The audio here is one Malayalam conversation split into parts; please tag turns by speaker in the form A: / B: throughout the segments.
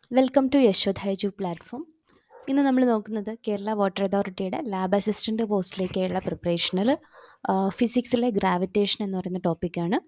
A: Welcome to Yashodha edu platform ഇന്ന് നമ്മൾ നോക്കുന്നത് കേരള വാട്ടർ അതോറിറ്റിയുടെ ലാബ് അസിസ്റ്റൻ്റ് പോസ്റ്റിലേക്കുള്ള പ്രിപ്പറേഷനിൽ ഫിസിക്സിലെ ഗ്രാവിറ്റേഷൻ എന്ന് പറയുന്ന ടോപ്പിക്കാണ്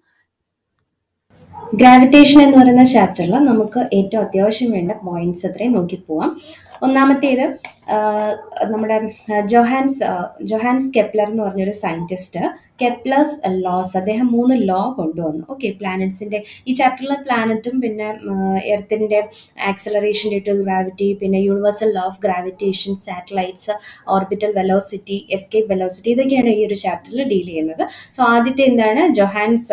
A: ഗ്രാവിറ്റേഷൻ എന്ന് പറയുന്ന ചാപ്റ്ററിൽ നമുക്ക് ഏറ്റവും അത്യാവശ്യം വേണ്ട പോയിന്റ്സ് അത്രയും നോക്കി പോവാം ഒന്നാമത്തേത് ആഹ് നമ്മുടെ ആഹ് ജൊഹാൻസ് ആഹ് ജൊഹാൻസ് കെപ്ലർ എന്ന് പറഞ്ഞൊരു സയൻറ്റിസ്റ്റ് കെപ്ലേഴ്സ് ലോസ് അദ്ദേഹം മൂന്ന് ലോ കൊണ്ടുവന്നു ഓക്കെ പ്ലാനറ്റ്സിൻ്റെ ഈ ചാപ്റ്ററിലെ പ്ലാനറ്റും പിന്നെ എർത്തിൻ്റെ ആക്സലറേഷൻ ഡ്യൂ ടു ഗ്രാവിറ്റി പിന്നെ universal law of gravitation satellites orbital velocity escape velocity ഇതൊക്കെയാണ് ഈ ഒരു ചാപ്റ്ററിൽ ഡീൽ ചെയ്യുന്നത് സോ ആദ്യത്തെ എന്താണ് ജൊഹാൻസ്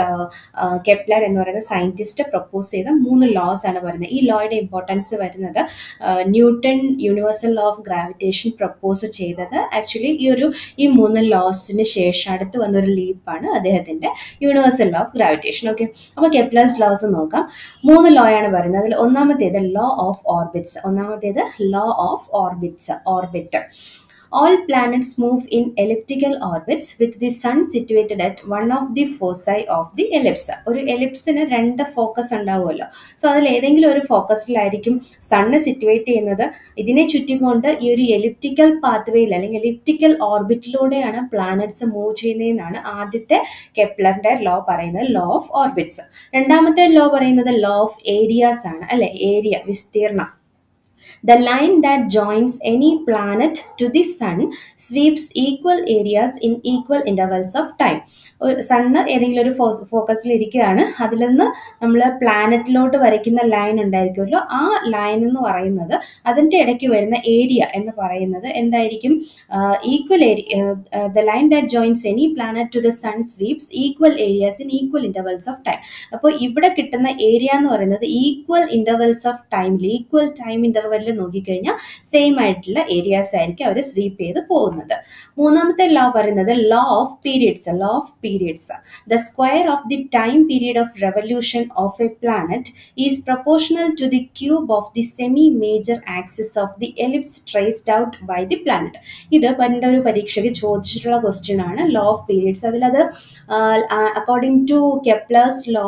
A: കെപ്ലർ എന്ന് പറയുന്ന സയൻറ്റിസ്റ്റ് പ്രപ്പോസ് ചെയ്ത മൂന്ന് ലോസ് ആണ് പറയുന്നത് ഈ ലോയുടെ ഇമ്പോർട്ടൻസ് വരുന്നത് ആഹ് Newton universal law of gravitation propose ചെയ്തത് ആക്ച്വലി ഈ ഒരു ഈ മൂന്ന് ലോസിന് ശേഷം അടുത്ത് വന്നൊരു ലീപ്പാണ് അദ്ദേഹത്തിന്റെ universal law of gravitation okay അപ്പോൾ കെപ്ലേഴ്സ് ലോസ് നോക്കാം മൂന്ന് ലോ ആണ് പറയുന്നത് അതിൽ ഒന്നാമത്തേത് ലോ ഓഫ് ഓർബിറ്റ്സ് ഒന്നാമത്തേത് law of orbits orbit All planets move in elliptical orbits with the sun situated at one of the foci of the ellipse. ഒരു എലിപ്സിന് രണ്ട് ഫോക്കസ് ഉണ്ടാവുമല്ലോ സോ അതിൽ ഏതെങ്കിലും ഒരു ഫോക്കസിലായിരിക്കും സണ്ണ് സിറ്റുവേറ്റ് ചെയ്യുന്നത് ഇതിനെ ചുറ്റിക്കൊണ്ട് ഈ ഒരു എലിപ്റ്റിക്കൽ പാത്വേയിൽ അല്ലെങ്കിൽ എലിപ്റ്റിക്കൽ ഓർബിറ്റിലൂടെയാണ് പ്ലാനറ്റ്സ് മൂവ് ചെയ്യുന്നതെന്നാണ് ആദ്യത്തെ കെപ്ലറിന്റെ ലോ പറയുന്നത് ലോ ഓഫ് ഓർബിറ്റ്സ് രണ്ടാമത്തെ ലോ പറയുന്നത് ലോ ഓഫ് ഏരിയാസ് ആണ് അല്ലെ ഏരിയ വിസ്തീർണം The line that joins any planet to the sun sweeps equal areas in equal intervals of time. Sun ഏതെങ്കിലും ഒരു ഫോക്കസിൽ ഇരിക്കുകയാണ് അതിൽ നിന്ന് നമ്മൾ പ്ലാനറ്റിലോട്ട് വരയ്ക്കുന്ന ലൈൻ ഉണ്ടായിരിക്കുമല്ലോ ആ ലൈൻ എന്ന് പറയുന്നത് അതിൻ്റെ ഇടയ്ക്ക് വരുന്ന ഏരിയ എന്ന് പറയുന്നത് എന്തായിരിക്കും equal area the line that joins any planet to the sun sweeps equal areas in equal intervals of time അപ്പോൾ ഇവിടെ കിട്ടുന്ന ഏരിയ എന്ന് പറയുന്നത് ഈക്വൽ ഇൻ്റർവൽസ് ഓഫ് ടൈമിൽ ഈക്വൽ ടൈം ഇൻ്റർവെല്ലിൽ നോക്കിക്കഴിഞ്ഞാൽ സെയിം ആയിട്ടുള്ള ഏരിയാസ് ആയിരിക്കും അവർ സ്വീപ്പ് ചെയ്ത് പോകുന്നത് മൂന്നാമത്തെ ലോ പറയുന്നത് law of periods law of periods the square of the time period of revolution of a planet is proportional to the cube of the semi major axis of the ellipse traced out by the planet ഇത് പണ്ട് ഒരു പരീക്ഷയ്ക്ക് ചോദിച്ചിട്ടുള്ള ക്വസ്റ്റ്യൻ ആണ് ലോ ഓഫ് പീരിയഡ്സ് അതിലത് അക്കോർഡിംഗ് ടു കെപ്ലേഴ്സ് ലോ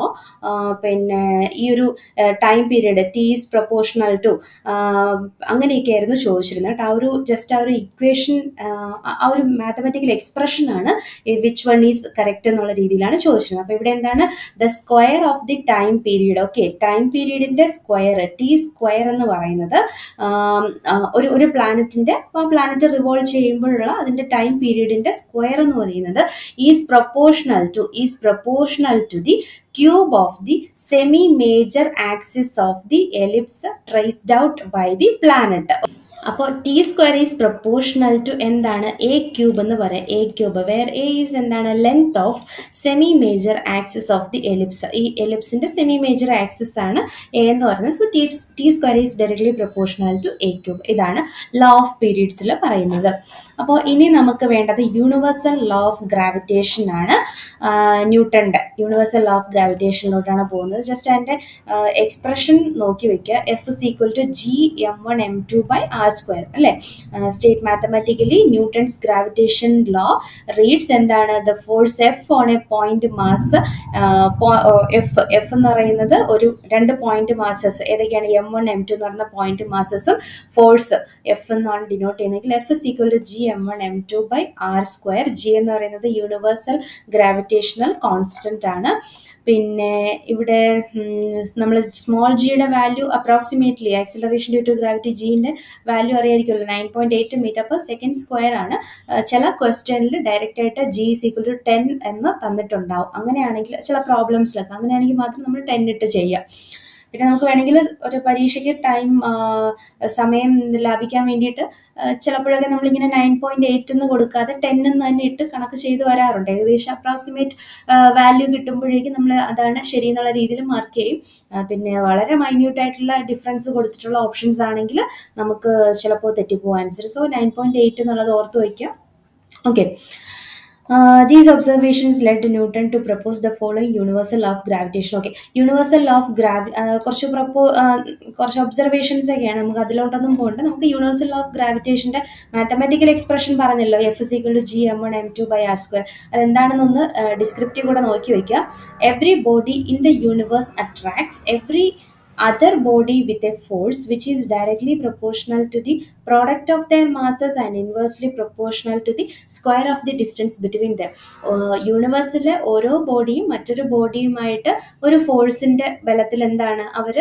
A: പിന്നെ ഈ ഒരു time period T is proportional to അങ്ങനെയൊക്കെ ആയിരുന്നു ചോദിച്ചിരുന്നത് കേട്ടോ ആ ഒരു ജസ്റ്റ് ആ ഒരു ഇക്വേഷൻ ആ ഒരു മാത്തമാറ്റിക്കൽ എക്സ്പ്രഷൻ ആണ് വിച്ച് വൺ ഈസ് കറക്റ്റ് എന്നുള്ള രീതിയിലാണ് ചോദിച്ചിരുന്നത് അപ്പോൾ ഇവിടെ എന്താണ് the square of the time period okay time പീരീഡിന്റെ സ്ക്വയർ ടി സ്ക്വയർ എന്ന് പറയുന്നത് ഒരു ഒരു പ്ലാനറ്റിന്റെ ആ പ്ലാനറ്റ് റിവോൾവ് ചെയ്യുമ്പോഴുള്ള അതിന്റെ ടൈം പീരീഡിന്റെ സ്ക്വയർ എന്ന് പറയുന്നത് is proportional to is proportional to the cube of the semi major axis of the ellipse traced out by the planet അപ്പോൾ T square is proportional to എന്താണ് എ ക്യൂബ് എന്ന് പറയാം a cube where a is എന്താണ് length of semi major axis of the ellipse ഈ എലിപ്സിന്റെ സെമി മേജർ ആക്സിസ് ആണ് എ എന്ന് പറയുന്നത് so T T square is directly proportional to a cube ഇതാണ് ലോ ഓഫ് പീരീഡ്സിൽ പറയുന്നത് അപ്പോൾ ഇനി നമുക്ക് വേണ്ടത് യൂണിവേഴ്സൽ ലോ ഓഫ് ഗ്രാവിറ്റേഷൻ ആണ് ന്യൂട്ടന്റെ യൂണിവേഴ്സൽ ലോ ഓഫ് ഗ്രാവിറ്റേഷനിലോട്ടാണ് പോകുന്നത് ജസ്റ്റ് അതിൻ്റെ എക്സ്പ്രഷൻ നോക്കി വെക്കുക F is equal to G M one M two by R square അല്ലേ state mathematically Newton's gravitation law reads എന്താണ് the force F on a point mass F F എന്ന് പറയുന്നത് ഒരു രണ്ട് പോയിന്റ് മാസസ് ഏതൊക്കെയാണ് എം വൺ എം ടു എന്ന് പറയുന്ന പോയിന്റ് മാസസും ഫോഴ്സ് എഫ് എന്നാണ് ഡിനോട്ട് ചെയ്യുന്നതെങ്കിൽ F is equal to G M one M two by R square G എന്ന് പറയുന്നത് യൂണിവേഴ്സൽ ഗ്രാവിറ്റേഷണൽ കോൺസ്റ്റന്റ് ആണ് പിന്നെ ഇവിടെ നമ്മൾ സ്മോൾ ജിയുടെ value approximately acceleration due to gravity ജിന്റെ വാല്യൂ അറിയായിരിക്കുമല്ലോ nine point eight metre per second square ആണ് ചില ക്വസ്റ്റ്യനിൽ ഡയറക്റ്റ് ആയിട്ട് G is equal to ten എന്ന് തന്നിട്ടുണ്ടാവും അങ്ങനെയാണെങ്കിൽ ചില പ്രോബ്ലംസിലൊക്കെ അങ്ങനെയാണെങ്കിൽ മാത്രം നമ്മൾ ടെൻ ഇട്ട് ചെയ്യുക പിന്നെ നമുക്ക് വേണമെങ്കിൽ ഒരു പരീക്ഷയ്ക്ക് ടൈം സമയം ലാഭിക്കാൻ വേണ്ടിയിട്ട് ചിലപ്പോഴൊക്കെ നമ്മളിങ്ങനെ നയൻ പോയിന്റ് എയ്റ്റ് എന്ന് കൊടുക്കാതെ ടെൻ എന്ന് തന്നെ ഇട്ട് കണക്ക് ചെയ്ത് വരാറുണ്ട് ഏകദേശം അപ്രോക്സിമേറ്റ് വാല്യൂ കിട്ടുമ്പോഴേക്കും നമ്മൾ അതാണ് ശരി എന്നുള്ള രീതിയിൽ മാർക്ക് ചെയ്യും പിന്നെ വളരെ മൈന്യൂട്ട് ആയിട്ടുള്ള ഡിഫറൻസ് കൊടുത്തിട്ടുള്ള ഓപ്ഷൻസ് ആണെങ്കിൽ നമുക്ക് ചിലപ്പോൾ തെറ്റിപ്പോകാൻ answer so nine point eight എന്നുള്ളത് ഓർത്ത് വയ്ക്കുക okay Uh, these observations led Newton to propose the following universal law of gravitation. Okay, universal law of gravi കുറച്ച് പ്രപ്പോ കുറച്ച് ഒബ്സർവേഷൻസ് ഒക്കെയാണ് നമുക്ക് അതിലോട്ടൊന്നും പോകണ്ട നമുക്ക് യൂണിവേഴ്സൽ ലോ ഓഫ് ഗ്രാവിറ്റേഷൻ്റെ മാത്തമാറ്റിക്കൽ എക്സ്പ്രഷൻ പറഞ്ഞല്ലോ F is equal to G M one M two by R square അതെന്താണെന്നൊന്ന് ഡിസ്ക്രിപ്റ്റീവ് കൂടെ നോക്കി വയ്ക്കുക every body in the universe attracts every other body with a force which is directly proportional to the product of their masses and inversely proportional to the square of the distance between them യൂണിവേഴ്സിലെ ഓരോ ബോഡിയും മറ്റൊരു ബോഡിയുമായിട്ട് ഒരു ഫോഴ്സിന്റെ ബലത്തിൽ എന്താണ് അവർ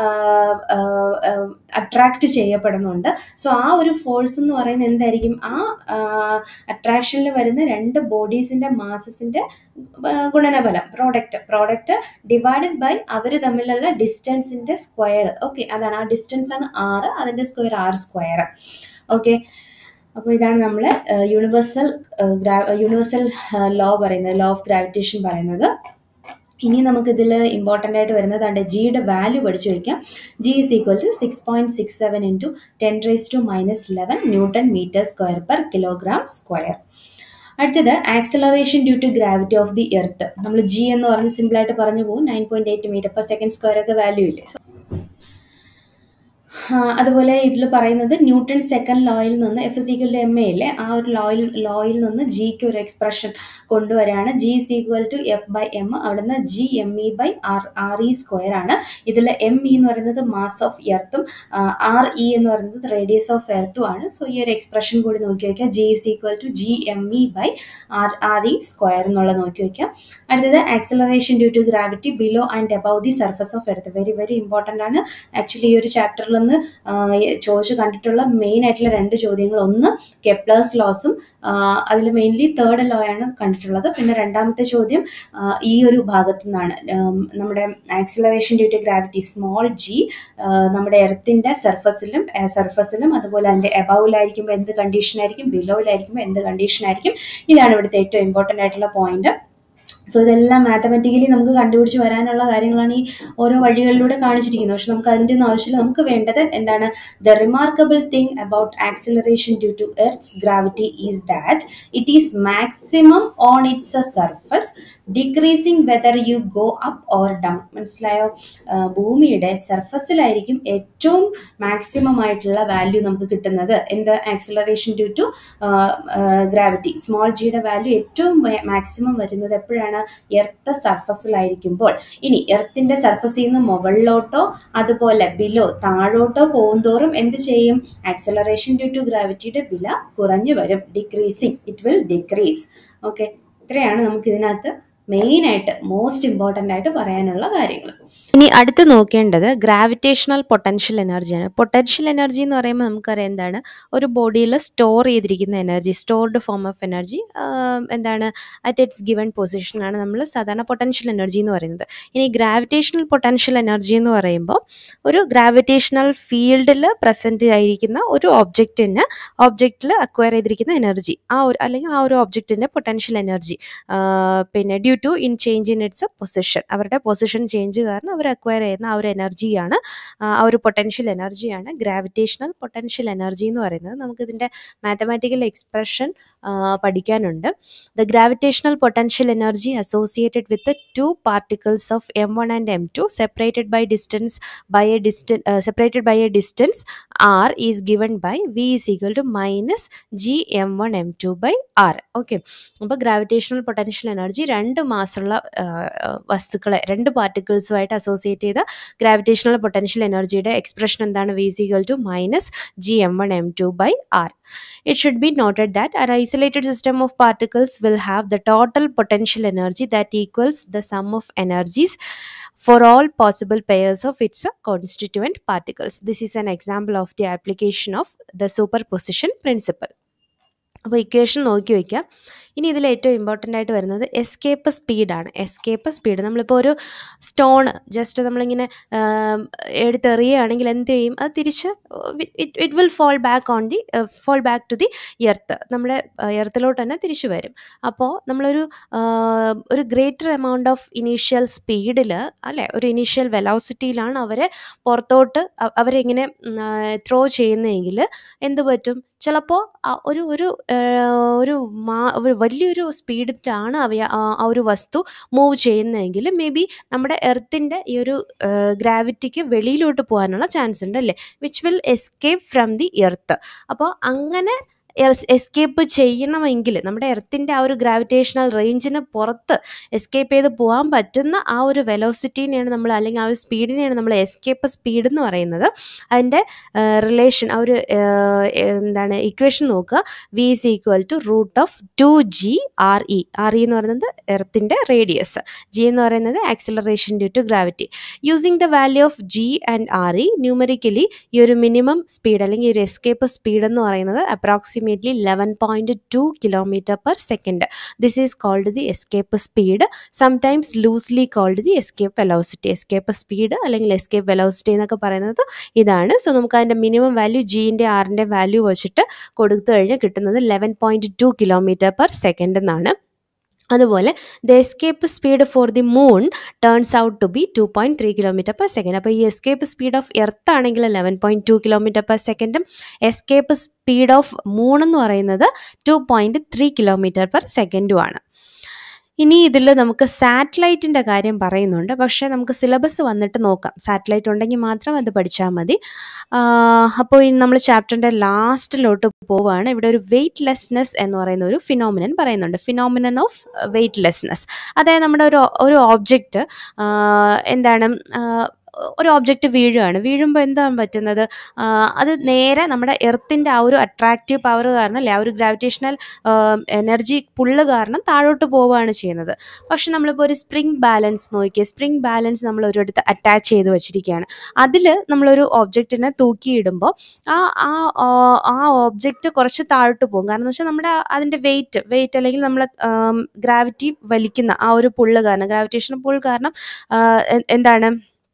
A: അട്രാക്ട് ചെയ്യപ്പെടുന്നുണ്ട് സോ ആ ഒരു ഫോഴ്സ് എന്ന് പറയുന്നത് എന്തായിരിക്കും ആ അട്രാക്ഷനിൽ വരുന്ന രണ്ട് ബോഡീസിന്റെ മാസസിന്റെ ഗുണനഫലം പ്രോഡക്റ്റ് പ്രോഡക്റ്റ് ഡിവൈഡഡ് ബൈ അവർ തമ്മിലുള്ള ഡിസ്റ്റൻസിന്റെ സ്ക്വയർ ഓക്കെ അതാണ് ആ ഡിസ്റ്റൻസ് ആണ് ആറ് അതിന്റെ സ്ക്വയർ ആറ് സ്ക്വയർ ഓക്കെ അപ്പോൾ ഇതാണ് നമ്മൾ യൂണിവേഴ്സൽ യൂണിവേഴ്സൽ ലോ പറയുന്നത് ലോ ഓഫ് ഗ്രാവിറ്റേഷൻ പറയുന്നത് ഇനി നമുക്ക് ഇതിൽ ഇമ്പോർട്ടൻ്റ് ആയിട്ട് വരുന്നത് ആണ് ജിയുടെ വാല്യൂ പഠിച്ചു വയ്ക്കാം G is equal to six point six seven into ten raise to minus eleven newton metre square per kilogram square അടുത്തത് acceleration due to gravity of the earth നമ്മൾ ജി എന്ന് പറഞ്ഞ് സിമ്പിളായിട്ട് പറഞ്ഞു പോകും nine point eight metre per second square ഒക്കെ വാല്യൂ ഇല്ലേ സോ അതുപോലെ ഇതിൽ പറയുന്നത് ന്യൂട്ടൺ സെക്കൻഡ് ലോയിൽ നിന്ന് F is equal to M A ഇല്ലേ ആ ഒരു ലോയിൽ ലോയിൽ നിന്ന് ജിക്ക് ഒരു എക്സ്പ്രഷൻ കൊണ്ടുവരികയാണ് G is equal to F by M അവിടുന്ന് G M E by R R E square ആണ് ഇതിൽ എം ഇ എന്ന് പറയുന്നത് മാസ് ഓഫ് എർത്തും ആർ ഇ എന്ന് പറയുന്നത് റേഡിയസ് ഓഫ് എർത്തും ആണ് സോ ഈ ഒരു എക്സ്പ്രഷൻ കൂടി നോക്കി വയ്ക്കുക G is equal to G M E by R R E square എന്നുള്ളത് നോക്കി വയ്ക്കാം അടുത്തത് acceleration due to gravity below and above the surface of earth very very important ആണ് ആക്ച്വലി ഈ ഒരു ചാപ്റ്ററിൽ നിന്ന് ചോദിച്ചു കണ്ടിട്ടുള്ള മെയിൻ ആയിട്ടുള്ള രണ്ട് ചോദ്യങ്ങൾ ഒന്ന് കെപ്ലേഴ്സ് ലോസും അതിൽ മെയിൻലി തേർഡ് ലോ ആണ് കണ്ടിട്ടുള്ളത് പിന്നെ രണ്ടാമത്തെ ചോദ്യം ഈ ഒരു ഭാഗത്തു നിന്നാണ് നമ്മുടെ acceleration due to gravity small G നമ്മുടെ എർത്തിൻ്റെ സർഫസിലും സർഫസിലും അതുപോലെ അതിൻ്റെ എബൌവിലായിരിക്കുമ്പോൾ എന്ത് കണ്ടീഷനായിരിക്കും ബിലോയിലായിരിക്കുമ്പോൾ എന്ത് കണ്ടീഷനായിരിക്കും ഇതാണ് ഇവിടുത്തെ ഏറ്റവും ഇമ്പോർട്ടൻ്റ് ആയിട്ടുള്ള പോയിന്റ് സോ ഇതെല്ലാം മാത്തമാറ്റിക്കലി നമുക്ക് കണ്ടുപിടിച്ച് വരാനുള്ള കാര്യങ്ങളാണ് ഈ ഓരോ വഴികളിലൂടെ കാണിച്ചിരിക്കുന്നത് പക്ഷെ നമുക്ക് അതിൻ്റെ ഒന്നും ആവശ്യമില്ല നമുക്ക് വേണ്ടത് എന്താണ് the remarkable thing about acceleration due to earth's gravity is that it is maximum on its a surface decreasing whether you go up or down മനസ്സിലായോ ഭൂമിയുടെ സർഫസിലായിരിക്കും ഏറ്റവും മാക്സിമം ആയിട്ടുള്ള വാല്യൂ നമുക്ക് കിട്ടുന്നത് എന്ത് acceleration due to gravity small ജിയുടെ വാല്യൂ ഏറ്റവും മാക്സിമം വരുന്നത് എപ്പോഴാണ് എർത്ത് സർഫസിലായിരിക്കുമ്പോൾ ഇനി എർത്തിന്റെ സർഫസിൽ നിന്ന് മുകളിലോട്ടോ അതുപോലെ ബിലോ താഴോട്ടോ പോകുന്തോറും എന്ത് ചെയ്യും ആക്സലറേഷൻ ഡ്യൂ ടു ഗ്രാവിറ്റിയുടെ വില കുറഞ്ഞു വരും decreasing it will decrease okay ഇത്രയാണ് നമുക്ക് ഇതിനകത്ത് മെയിൻ ആയിട്ട് മോസ്റ്റ് ഇമ്പോർട്ടൻ്റ് ആയിട്ട് പറയാനുള്ള കാര്യങ്ങൾ
B: ഇനി അടുത്ത് നോക്കേണ്ടത് ഗ്രാവിറ്റേഷണൽ പൊട്ടൻഷ്യൽ എനർജിയാണ് പൊട്ടൻഷ്യൽ എനർജി എന്ന് പറയുമ്പോൾ നമുക്കറിയാം എന്താണ് ഒരു ബോഡിയിൽ സ്റ്റോർ ചെയ്തിരിക്കുന്ന energy stored form of energy എന്താണ് അറ്റ് ഇറ്റ്സ് ഗിവൺ പൊസിഷനാണ് നമ്മൾ സാധാരണ പൊട്ടൻഷ്യൽ എനർജി എന്ന് പറയുന്നത് ഇനി ഗ്രാവിറ്റേഷണൽ പൊട്ടൻഷ്യൽ എനർജി എന്ന് പറയുമ്പോൾ ഒരു ഗ്രാവിറ്റേഷണൽ ഫീൽഡിൽ പ്രസൻറ്റ് ആയിരിക്കുന്ന ഒരു ഒബ്ജക്റ്റിന് ഒബ്ജക്റ്റിൽ അക്വയർ ചെയ്തിരിക്കുന്ന എനർജി ആ ഒരു അല്ലെങ്കിൽ ആ ഒരു ഒബ്ജക്റ്റിൻ്റെ പൊട്ടൻഷ്യൽ എനർജി പിന്നെ due to in change in its position അവരുടെ പൊസിഷൻ ചേഞ്ച് കാരണം അവർ അക്വയർ ചെയ്യുന്ന ആ ഒരു എനർജിയാണ് ആ ഒരു പൊട്ടൻഷ്യൽ എനർജിയാണ് ഗ്രാവിറ്റേഷണൽ പൊട്ടൻഷ്യൽ എനർജി എന്ന് പറയുന്നത് നമുക്കിതിൻ്റെ മാത്തമാറ്റിക്കൽ എക്സ്പ്രഷൻ പഠിക്കാനുണ്ട് the gravitational potential energy associated with two particles of M one and M two separated by distance by a distance separated by a distance R is given by V is equal to minus G M one M two by R okay അപ്പോൾ ഗ്രാവിറ്റേഷണൽ പൊട്ടൻഷ്യൽ എനർജി രണ്ട് മാസമുള്ള വസ്തുക്കളെ രണ്ട് പാർട്ടിക്കിൾസുമായിട്ട് അസോസിയേറ്റ് ചെയ്ത ഗ്രാവിറ്റേഷണൽ പൊട്ടൻഷ്യൽ എനർജിയുടെ എക്സ്പ്രഷൻ എന്താണ് V is equal to minus G M one M two by R It should be noted that an isolated system of particles will have the total potential energy that equals the sum of energies for all possible pairs of its constituent particles. This is an example of the application of the superposition principle. അപ്പോൾ ഇക്വേഷൻ നോക്കി വയ്ക്കുക ഇനി ഇതിൽ ഏറ്റവും ഇമ്പോർട്ടൻ്റ് ആയിട്ട് വരുന്നത് എസ്കേപ്പ് സ്പീഡാണ് എസ്കേപ്പ് സ്പീഡ് നമ്മളിപ്പോൾ ഒരു സ്റ്റോൺ ജസ്റ്റ് നമ്മളിങ്ങനെ എടുത്തെറിയുകയാണെങ്കിൽ എന്ത് ചെയ്യും അത് തിരിച്ച് it will fall back on the fall back to the earth നമ്മുടെ എർത്തിലോട്ട് തന്നെ തിരിച്ചു വരും അപ്പോൾ നമ്മളൊരു ഒരു ഗ്രേറ്റർ എമൗണ്ട് ഓഫ് ഇനീഷ്യൽ സ്പീഡിൽ അല്ലെ ഒരു ഇനീഷ്യൽ വെലോസിറ്റിയിലാണ് അവരെ പുറത്തോട്ട് അവരെ ഇങ്ങനെ ത്രോ ചെയ്യുന്നതെങ്കിൽ എന്ത് പറ്റും ചിലപ്പോൾ ഒരു ഒരു ഒരു മാ ഒരു വലിയൊരു സ്പീഡിലാണ് അവ ആ ഒരു വസ്തു മൂവ് ചെയ്യുന്നതെങ്കിൽ മേ ബി നമ്മുടെ എർത്തിൻ്റെ ഈ ഒരു ഗ്രാവിറ്റിക്ക് വെളിയിലോട്ട് പോകാനുള്ള ചാൻസ് ഉണ്ട് അല്ലേ which will escape from the earth അപ്പോൾ അങ്ങനെ എസ്കേപ്പ് ചെയ്യണമെങ്കിൽ നമ്മുടെ എർത്തിൻ്റെ ആ ഒരു ഗ്രാവിറ്റേഷണൽ റേഞ്ചിന് പുറത്ത് എസ്കേപ്പ് ചെയ്ത് പോകാൻ പറ്റുന്ന ആ ഒരു വെലോസിറ്റീനെയാണ് നമ്മൾ അല്ലെങ്കിൽ ആ ഒരു സ്പീഡിനെയാണ് നമ്മൾ എസ്കേപ്പ് സ്പീഡ് എന്ന് പറയുന്നത് അതിൻ്റെ റിലേഷൻ ആ ഒരു ഏഹ്, എന്താണ് ഇക്വേഷൻ നോക്കുക V is equal to root of two G R E R E എന്ന് പറയുന്നത് എർത്തിൻ്റെ റേഡിയസ് ജി എന്ന് പറയുന്നത് acceleration due to gravity using the value of G and R E numerically ഈ ഒരു മിനിമം സ്പീഡ് അല്ലെങ്കിൽ ഒരു എസ്കേപ്പ് സ്പീഡ് എന്ന് പറയുന്നത് approximately eleven point two kilometre per second this is called the escape speed sometimes loosely called the escape velocity escape speed അല്ലെങ്കിൽ എസ്കേപ്പ് വെലോസിറ്റി എന്നൊക്കെ പറയുന്നത് ഇതാണ് സോ നമുക്ക് അതിൻ്റെ മിനിമം വാല്യൂ ജിൻ്റെ ആറിൻ്റെ വാല്യൂ വെച്ചിട്ട് കൊടുത്തു കഴിഞ്ഞാൽ കിട്ടുന്നത് eleven point two kilometre per second എന്നാണ് അതുപോലെ the escape speed for the moon turns out to be two point three kilometre per second അപ്പോൾ ഈ എസ്കേപ്പ് സ്പീഡ് ഓഫ് എർത്ത് ആണെങ്കിൽ eleven point two kilometre per സെക്കൻഡും എസ്കേപ്പ് സ്പീഡ് ഓഫ് മൂൺ എന്ന് പറയുന്നത് two point three kilometre per സെക്കൻഡുമാണ് ഇനി ഇതിൽ നമുക്ക് സാറ്റലൈറ്റിൻ്റെ കാര്യം പറയുന്നുണ്ട് പക്ഷേ നമുക്ക് സിലബസ് വന്നിട്ട് നോക്കാം സാറ്റലൈറ്റ് ഉണ്ടെങ്കിൽ മാത്രം അത് പഠിച്ചാൽ മതി അപ്പോൾ ഇനി നമ്മൾ ചാപ്റ്ററിൻ്റെ ലാസ്റ്റിലോട്ട് പോവുകയാണ് ഇവിടെ ഒരു വെയ്റ്റ്ലെസ്നെസ് എന്ന് പറയുന്ന ഒരു ഫിനോമിനൻ പറയുന്നുണ്ട് ഫിനോമിനൻ ഓഫ് വെയ്റ്റ്ലെസ്നെസ് അതായത് നമ്മുടെ ഒരു ഒരു ഓബ്ജക്റ്റ് എന്താണ് ആ, ഒരു ഓബ്ജക്റ്റ് വീഴുകയാണ് വീഴുമ്പോൾ എന്താണ് പറ്റുന്നത് ആ, അത് നേരെ നമ്മുടെ എർത്തിൻ്റെ ആ ഒരു അട്രാക്റ്റീവ് പവർ കാരണം അല്ലെ ആ ഒരു ഗ്രാവിറ്റേഷണൽ എനർജി പുള്ള് കാരണം താഴോട്ട് പോവുകയാണ് ചെയ്യുന്നത് പക്ഷെ നമ്മളിപ്പോൾ ഒരു സ്പ്രിംഗ് ബാലൻസ് നോക്കിയാൽ സ്പ്രിംഗ് ബാലൻസ് നമ്മൾ ഒരിടത്ത് അറ്റാച്ച് ചെയ്ത് വെച്ചിരിക്കുകയാണ് അതിൽ നമ്മളൊരു ഓബ്ജക്റ്റിനെ തൂക്കിയിടുമ്പോൾ ആ ആ ആ- ആ ഓബ്ജക്റ്റ് കുറച്ച് താഴോട്ട് പോകും കാരണം എന്ന് വെച്ചാൽ നമ്മുടെ അതിൻ്റെ വെയിറ്റ് വെയിറ്റ് അല്ലെങ്കിൽ നമ്മൾ ഗ്രാവിറ്റി വലിക്കുന്ന ആ ഒരു പുള്ള് കാരണം ഗ്രാവിറ്റേഷൻ പുൾ കാരണം ആ, എ- എന്താണ്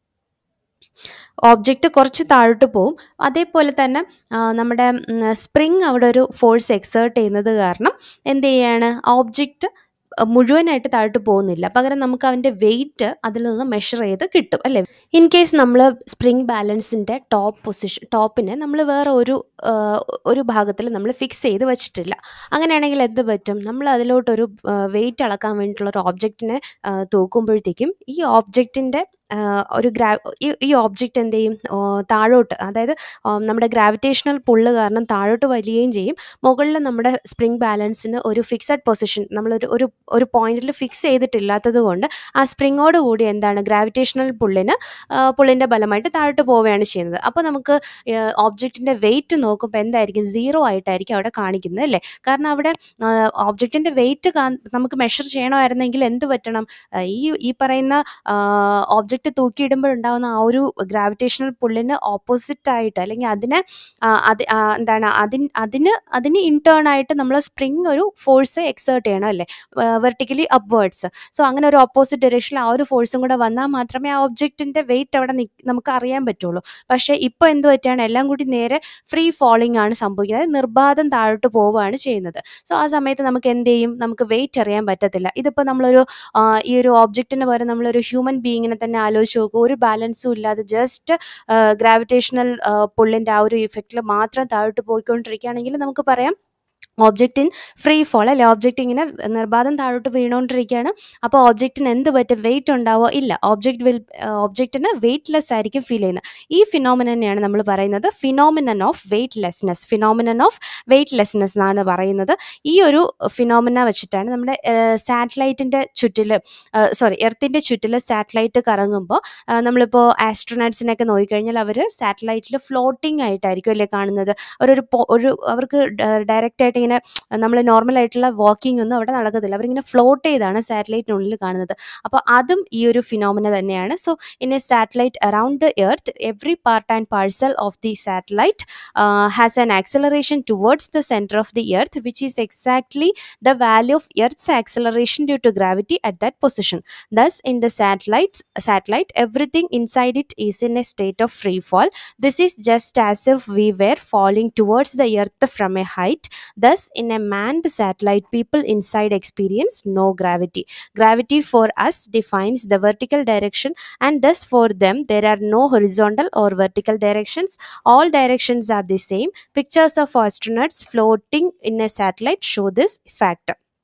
B: ഓബ്ജക്റ്റ് കുറച്ച് താഴോട്ട് പോവും അതേപോലെ തന്നെ ആ, നമ്മുടെ സ്പ്രിങ് അവിടെ ഒരു ഫോഴ്സ് എക്സേർട്ട് ചെയ്യുന്നത് കാരണം എന്ത് ചെയ്യാണ് ഓബ്ജക്റ്റ് മുഴുവനായിട്ട് താഴോട്ട് പോകുന്നില്ല പകരം നമുക്ക് അവൻ്റെ വെയിറ്റ് അതിൽ നിന്ന് മെഷർ ചെയ്ത് കിട്ടും അല്ലേ ഇൻ കേസ് നമ്മൾ സ്പ്രിംഗ് ബാലൻസിൻ്റെ ടോപ്പ് പൊസിഷൻ ടോപ്പിനെ നമ്മൾ വേറെ ഒരു ആ, ഒരു ഭാഗത്തിൽ നമ്മൾ ഫിക്സ് ചെയ്ത് വെച്ചിട്ടില്ല അങ്ങനെയാണെങ്കിൽ എന്ത് പറ്റും നമ്മൾ അതിലോട്ടൊരു വെയിറ്റ് അളക്കാൻ വേണ്ടിയിട്ടുള്ള ഒരു ഓബ്ജക്റ്റിനെ തൂക്കുമ്പോഴത്തേക്കും ഈ ഓബ്ജക്റ്റിൻ്റെ ഒരു ഗ്രാ ഈ ഈ ഓബ്ജക്റ്റ് എന്ത് ചെയ്യും ആ, താഴോട്ട് അതായത് ആ, നമ്മുടെ ഗ്രാവിറ്റേഷണൽ പുള്ള് കാരണം താഴോട്ട് വലിയുകയും ചെയ്യും മുകളിൽ നമ്മുടെ സ്പ്രിംഗ് ബാലൻസിന് ഒരു ഫിക്സഡ് പൊസിഷൻ നമ്മളൊരു ഒരു ഒരു പോയിന്റിൽ ഫിക്സ് ചെയ്തിട്ടില്ലാത്തത് കൊണ്ട് ആ സ്പ്രിങ്ങോട് കൂടി എന്താണ് ഗ്രാവിറ്റേഷണൽ പുള്ളിന് പുള്ളിൻ്റെ ബലമായിട്ട് താഴോട്ട് പോവുകയാണ് ചെയ്യുന്നത് അപ്പോൾ നമുക്ക് ഓബ്ജക്റ്റിൻ്റെ വെയിറ്റ് നോക്കുമ്പോൾ എന്തായിരിക്കും സീറോ ആയിട്ടായിരിക്കും അവിടെ കാണിക്കുന്നത് അല്ലേ കാരണം അവിടെ ഓബ്ജക്റ്റിൻ്റെ വെയിറ്റ് നമുക്ക് മെഷർ ചെയ്യണമായിരുന്നെങ്കിൽ എന്ത് പറ്റണം ആ, ഈ ഈ പറയുന്ന ഓബ്ജക്റ്റ് തൂക്കിയിടുമ്പോഴുണ്ടാകുന്ന ആ ഒരു ഗ്രാവിറ്റേഷണൽ പുള്ളിന് ഓപ്പോസിറ്റ് ആയിട്ട് അല്ലെങ്കിൽ അതിനെ ആ, അത് ആ, എന്താണ് അതിന് അതിന് അതിന് ഇൻറ്റേൺ ആയിട്ട് നമ്മൾ സ്പ്രിങ് ഒരു ഫോഴ്സ് എക്സേർട്ട് ചെയ്യണം അല്ലേ വെർട്ടിക്കലി അപ്വേർഡ്സ് സോ അങ്ങനെ ഒരു ഓപ്പോസിറ്റ് ഡയറക്ഷനിൽ ആ ഒരു ഫോഴ്സും കൂടെ വന്നാൽ മാത്രമേ ആ ഒബ്ജക്റ്റിൻ്റെ വെയിറ്റ് അവിടെ നിക്ക് നമുക്ക് അറിയാൻ പറ്റുള്ളൂ പക്ഷേ ഇപ്പോൾ എന്ത് പറ്റുകയാണ് എല്ലാം കൂടി നേരെ ഫ്രീ ഫോളിംഗ് ആണ് സംഭവിക്കുന്നത് അതായത് നിർബാധം താഴോട്ട് പോവുകയാണ് ചെയ്യുന്നത് സോ ആ സമയത്ത് നമുക്ക് എന്ത് ചെയ്യും നമുക്ക് വെയിറ്റ് അറിയാൻ പറ്റത്തില്ല ഇതിപ്പോൾ നമ്മളൊരു ആ, ഈ ഒരു ഓബ്ജക്റ്റിന് പകരം നമ്മളൊരു ഹ്യൂമൻ ബീയിങ്ങിനെ തന്നെ ആലോചിച്ച് നോക്കൂ ഒരു ബാലൻസും ഇല്ലാതെ ജസ്റ്റ് ഗ്രാവിറ്റേഷണൽ പുള്ളിൻ്റെ ആ ഒരു ഇഫക്റ്റിൽ മാത്രം താഴോട്ട് പോയിക്കൊണ്ടിരിക്കുകയാണെങ്കിൽ നമുക്ക് പറയാം ഓബ്ജക്റ്റ് ഇൻ ഫ്രീ ഫോൾ അല്ലെ ഓബ്ജക്റ്റ് ഇങ്ങനെ നിർബാധം താഴോട്ട് വീണുകൊണ്ടിരിക്കുകയാണ് അപ്പോൾ ഓബ്ജക്റ്റിന് എന്ത് പറ്റും വെയിറ്റ് ഉണ്ടാവോ ഇല്ല ഓബ്ജക്റ്റ് വിൽ ഓബ്ജക്റ്റിന് വെയിറ്റ്ലെസ് ആയിരിക്കും ഫീൽ ചെയ്യുന്നത് ഈ ഫിനോമിനെയാണ് നമ്മൾ പറയുന്നത് phenomenon of weightlessness phenomenon of weightlessness എന്നാണ് പറയുന്നത് ഈ ഒരു ഫിനോമിന വെച്ചിട്ടാണ് നമ്മുടെ സാറ്റലൈറ്റിൻ്റെ ചുറ്റിൽ സോറി എർത്തിൻ്റെ ചുറ്റിൽ സാറ്റലൈറ്റ് കറങ്ങുമ്പോൾ നമ്മളിപ്പോൾ ആസ്ട്രോനട്സിനൊക്കെ നോക്കിക്കഴിഞ്ഞാൽ അവർ സാറ്റലൈറ്റിൽ ഫ്ലോട്ടിംഗ് ആയിട്ടായിരിക്കും അല്ലേ കാണുന്നത് അവരൊരു പോ- ഒരു അവർക്ക് ഡയറക്റ്റ് ആയിട്ട് ഇങ്ങനെ നമ്മൾ നോർമൽ ആയിട്ടുള്ള വാക്കിംഗ് ഒന്നും അവിടെ നടക്കത്തില്ല അവരിങ്ങനെ ഫ്ലോട്ട് ചെയ്താണ് സാറ്റലൈറ്റിനുള്ളിൽ കാണുന്നത് അപ്പോൾ അതും ഈ ഒരു ഫിനോമിന തന്നെയാണ് so in a satellite around the earth every part and parcel of the satellite has an acceleration towards the centre of the earth which is exactly the value of Earth's acceleration due to gravity at that position. Thus, in the satellites, satellite, everything inside it is in a state of free fall. This is just as if we were falling towards the Earth from a height. Thus, in a manned satellite, people inside experience no gravity. Gravity for us defines the vertical direction, and thus for them, there are no horizontal or vertical directions. All directions are the same. Pictures of astronauts floating in a satellite show this fact.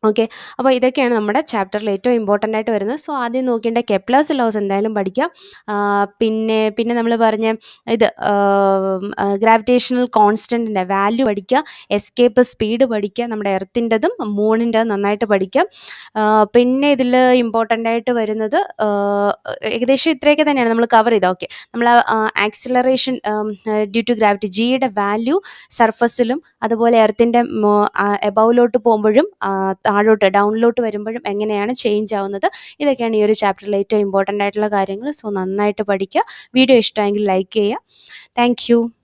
B: Okay അപ്പോൾ ഇതൊക്കെയാണ് നമ്മുടെ ചാപ്റ്ററിൽ ഏറ്റവും ഇമ്പോർട്ടൻ്റ് ആയിട്ട് വരുന്നത് സോ ആദ്യം നോക്കേണ്ട കെപ്ലേഴ്സ് ലോസ് എന്തായാലും പഠിക്കാം ആ, പിന്നെ പിന്നെ നമ്മൾ പറഞ്ഞ ഇത് ഗ്രാവിറ്റേഷണൽ കോൺസ്റ്റൻറ്റിൻ്റെ വാല്യൂ പഠിക്കുക എസ്കേപ്പ് സ്പീഡ് പഠിക്കുക നമ്മുടെ എർത്തിൻ്റെതും മൂണിൻ്റെതും നന്നായിട്ട് പഠിക്കാം ആ, പിന്നെ ഇതിൽ ഇമ്പോർട്ടൻ്റ് ആയിട്ട് വരുന്നത് ആ, ഏകദേശം ഇത്രയൊക്കെ തന്നെയാണ് നമ്മൾ കവർ ചെയ്തത് ഓക്കെ നമ്മൾ ആക്സിലറേഷൻ ഡ്യൂ ടു ഗ്രാവിറ്റി ജിയുടെ വാല്യൂ സർഫസിലും അതുപോലെ എർത്തിൻ്റെ എബൌലോട്ട് പോകുമ്പോഴും ആ, താഴോട്ട് ഡൗണിലോട്ട് വരുമ്പോഴും എങ്ങനെയാണ് ചേഞ്ച് ആവുന്നത് ഇതൊക്കെയാണ് ഈ ഒരു ചാപ്റ്ററിൽ ഏറ്റവും ഇമ്പോർട്ടൻ്റ് ആയിട്ടുള്ള കാര്യങ്ങൾ സോ നന്നായിട്ട് പഠിക്കുക വീഡിയോ ഇഷ്ടമെങ്കിൽ ലൈക്ക് ചെയ്യുക താങ്ക്